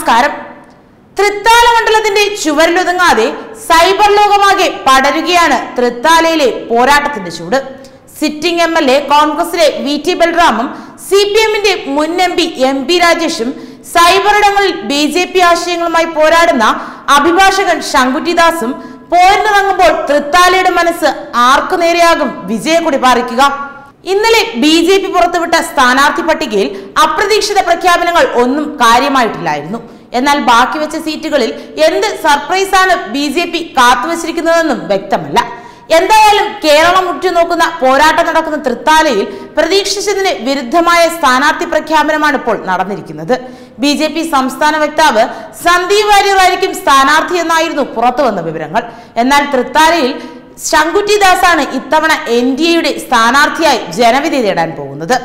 നമസ്കാരം തൃത്താല മണ്ഡലത്തിന്റെ ചുവരിലൊതുങ്ങാതെ സൈബർ ലോകമാകെ പടരുകയാണ് തൃത്താലയിലെ പോരാട്ടത്തിന്റെ ചൂട് സിറ്റിംഗ് എം എൽ എ കോൺഗ്രസിലെ വി ടി ബൽറാമും സി പി എമ്മിന്റെ മുൻ എം പി എം പി രാജേഷും സൈബർ ഇടങ്ങളിൽ ബി ജെ പി ആശയങ്ങളുമായി പോരാടുന്ന അഭിഭാഷകൻ ശങ്കുറ്റിദാസും പോരിനിറങ്ങുമ്പോൾ തൃത്താലയുടെ മനസ്സ് ആർക്കു നേരെയാകും വിജയക്കൊടി പാറിക്കുക ഇന്നലെ ബി ജെ പി പുറത്തുവിട്ട സ്ഥാനാർത്ഥി പട്ടികയിൽ അപ്രതീക്ഷിത പ്രഖ്യാപനങ്ങൾ ഒന്നും കാര്യമായിട്ടില്ലായിരുന്നു എന്നാൽ ബാക്കി വെച്ച സീറ്റുകളിൽ എന്ത് സർപ്രൈസാണ് ബി ജെ പി കാത്തുവച്ചിരിക്കുന്നതെന്നും വ്യക്തമല്ല എന്തായാലും കേരളം ഉറ്റുനോക്കുന്ന പോരാട്ടം നടക്കുന്ന തൃത്താലയിൽ പ്രതീക്ഷിച്ചതിന് വിരുദ്ധമായ സ്ഥാനാർത്ഥി പ്രഖ്യാപനമാണ് ഇപ്പോൾ നടന്നിരിക്കുന്നത് ബി ജെ പി സംസ്ഥാന വക്താവ് സന്ദീപ് വാര്യർ ആയിരിക്കും സ്ഥാനാർത്ഥി എന്നായിരുന്നു പുറത്തു വന്ന വിവരങ്ങൾ എന്നാൽ തൃത്താലയിൽ ശങ്കുറ്റിദാസാണ് ഇത്തവണ എൻ ഡി എയുടെ സ്ഥാനാർത്ഥിയായി ജനവിധി തേടാൻ പോകുന്നത്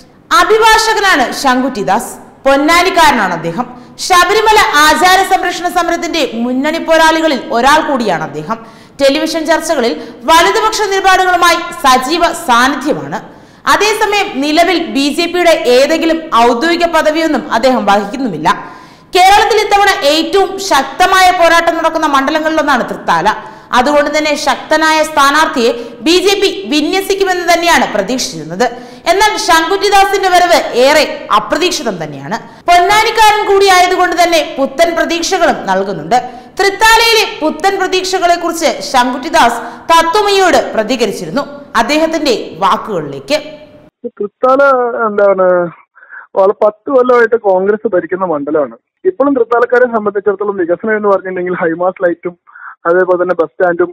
അഭിഭാഷകനാണ് ശങ്കുറ്റിദാസ് പൊന്നാനിക്കാരനാണ് അദ്ദേഹം ശബരിമല ആചാര സംരക്ഷണ സമരത്തിന്റെ മുന്നണി പോരാളികളിൽ ഒരാൾ കൂടിയാണ് അദ്ദേഹം ടെലിവിഷൻ ചർച്ചകളിൽ വലതുപക്ഷ നിലപാടുകളുമായി സജീവ സാന്നിധ്യമാണ് അതേസമയം നിലവിൽ ബി ജെ പിയുടെ ഏതെങ്കിലും ഔദ്യോഗിക പദവിയൊന്നും അദ്ദേഹം വഹിക്കുന്നുമില്ല കേരളത്തിൽ ഇത്തവണ ഏറ്റവും ശക്തമായ പോരാട്ടം നടക്കുന്ന മണ്ഡലങ്ങളിലൊന്നാണ് തൃത്താല അതുകൊണ്ട് തന്നെ ശക്തനായ സ്ഥാനാർത്ഥിയെ ബി ജെ പി വിന്യസിക്കുമെന്ന് തന്നെയാണ് പ്രതീക്ഷിച്ചിരുന്നത് എന്നാൽ ശങ്കുറ്റിദാസിന്റെ വരവ് ഏറെ അപ്രതീക്ഷിതം തന്നെയാണ് പൊന്നാനിക്കാരൻ കൂടിയായതുകൊണ്ട് തന്നെ പുത്തൻ പ്രതീക്ഷകളും നൽകുന്നുണ്ട് തൃത്താലയിലെ പുത്തൻ പ്രതീക്ഷകളെ കുറിച്ച് ശങ്കുറ്റിദാസ് തത്വമയോട് പ്രതികരിച്ചിരുന്നു അദ്ദേഹത്തിന്റെ വാക്കുകളിലേക്ക് തൃത്താല എന്താണ് വളരെ പത്ത് കൊല്ലമായിട്ട് കോൺഗ്രസ് ഭരിക്കുന്ന മണ്ഡലമാണ് ഇപ്പോഴും തൃത്താലക്കാരെ സംബന്ധിച്ചിടത്തോളം വികസനം എന്ന് പറഞ്ഞിട്ടുണ്ടെങ്കിൽ ഹൈമാസ് ലൈറ്റും അതേപോലെ തന്നെ ബസ് സ്റ്റാൻഡും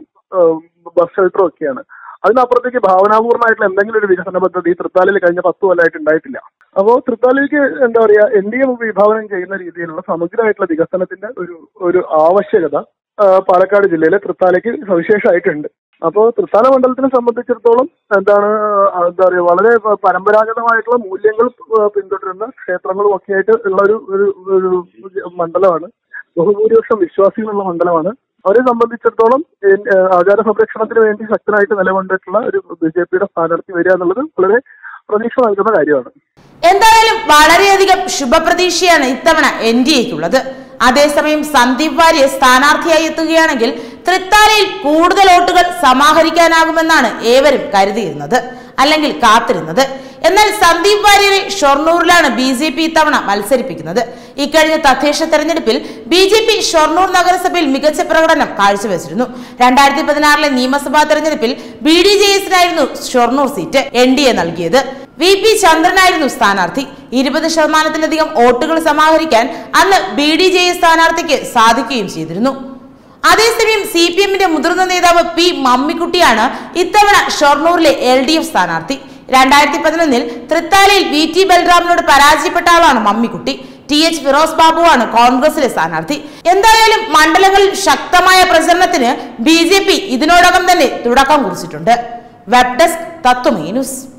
ബസ് ഷെൽട്ടറും ഒക്കെയാണ് അതിനപ്പുറത്തേക്ക് ഭാവനാപൂർണ്ണമായിട്ടുള്ള എന്തെങ്കിലും ഒരു വികസന പദ്ധതി തൃത്താലയിൽ കഴിഞ്ഞ പത്ത് കൊല്ലമായിട്ട് ഉണ്ടായിട്ടില്ല അപ്പോൾ തൃത്താലയ്ക്ക് എന്താ പറയാ എൻ ഡി എ വിഭാവനം ചെയ്യുന്ന രീതിയിലുള്ള സമഗ്രമായിട്ടുള്ള വികസനത്തിന്റെ ഒരു ഒരു ആവശ്യകത ആ, പാലക്കാട് ജില്ലയിലെ തൃത്താലയ്ക്ക് സവിശേഷമായിട്ടുണ്ട് അപ്പോൾ തൃത്താല മണ്ഡലത്തിനെ സംബന്ധിച്ചിടത്തോളം എന്താണ് ആ, എന്താ പറയുക വളരെ പ- പരമ്പരാഗതമായിട്ടുള്ള മൂല്യങ്ങൾ ആ, പിന്തുടരുന്ന ക്ഷേത്രങ്ങളും ഒക്കെ ആയിട്ട് ഉള്ള ഒരു ഒരു ഒരു മണ്ഡലമാണ് ബഹുഭൂരിപക്ഷം വിശ്വാസികളുള്ള മണ്ഡലമാണ് അവരെ സംബന്ധിച്ചിടത്തോളം എൻ- ആ, ആചാര സംരക്ഷണത്തിന് വേണ്ടി ശക്തനായിട്ട് നിലകൊണ്ടിട്ടുള്ള ഒരു ബി ജെ പിയുടെ സ്ഥാനാർത്ഥി വരിക എന്നുള്ളത് വളരെ പ്രതീക്ഷ നൽകുന്ന കാര്യമാണ് എന്തായാലും വളരെയധികം ശുഭപ്രതീക്ഷയാണ് ഇത്തവണ എൻ ഡി എക്കുള്ളത് അതേസമയം സന്ദീപ് വാര്യർ സ്ഥാനാർത്ഥിയായി എത്തുകയാണെങ്കിൽ തൃത്താലയിൽ കൂടുതൽ വോട്ടുകൾ സമാഹരിക്കാനാകുമെന്നാണ് ഏവരും കരുതിയിരുന്നത് അല്ലെങ്കിൽ കാത്തിരുന്നത് എന്നാൽ സന്ദീപ് വാര്യരെ ഷൊർണൂരിലാണ് ബി ജെ പി ഇത്തവണ മത്സരിപ്പിക്കുന്നത് ഇക്കഴിഞ്ഞ തദ്ദേശ തെരഞ്ഞെടുപ്പിൽ ബി ജെ പി ഷൊർണൂർ നഗരസഭയിൽ മികച്ച പ്രകടനം കാഴ്ചവെച്ചിരുന്നു രണ്ടായിരത്തി പതിനാറിലെ നിയമസഭാ തെരഞ്ഞെടുപ്പിൽ ബി ഡി ജെ എസിനായിരുന്നു Shoranur seat N D A നൽകിയത് വി പി ചന്ദ്രനായിരുന്നു സ്ഥാനാർത്ഥി ഇരുപത് ശതമാനത്തിലധികം വോട്ടുകൾ സമാഹരിക്കാൻ അന്ന് ബി ഡി ജെ എസ് സ്ഥാനാർത്ഥിക്ക് സാധിക്കുകയും ചെയ്തിരുന്നു അതേസമയം സി പി എമ്മിന്റെ മുതിർന്ന നേതാവ് പി മമ്മിക്കുട്ടിയാണ് ഇത്തവണ ഷൊർണൂരിലെ എൽ ഡി എഫ് സ്ഥാനാർത്ഥി രണ്ടായിരത്തി പതിനൊന്നിൽ തൃത്താലയിൽ വി ടി ബൽറാമിനോട് പരാജയപ്പെട്ട ആളാണ് മമ്മിക്കുട്ടി ടി എച്ച് ഫിറോസ് ബാബുവാണ് കോൺഗ്രസിലെ സ്ഥാനാർത്ഥി എന്തായാലും മണ്ഡലങ്ങളിൽ ശക്തമായ പ്രചരണത്തിന് ബി ജെ പി ഇതിനോടകം തന്നെ തുടക്കം കുറിച്ചിട്ടുണ്ട് വെബ് ഡെസ്ക് തത്വമേ ന്യൂസ്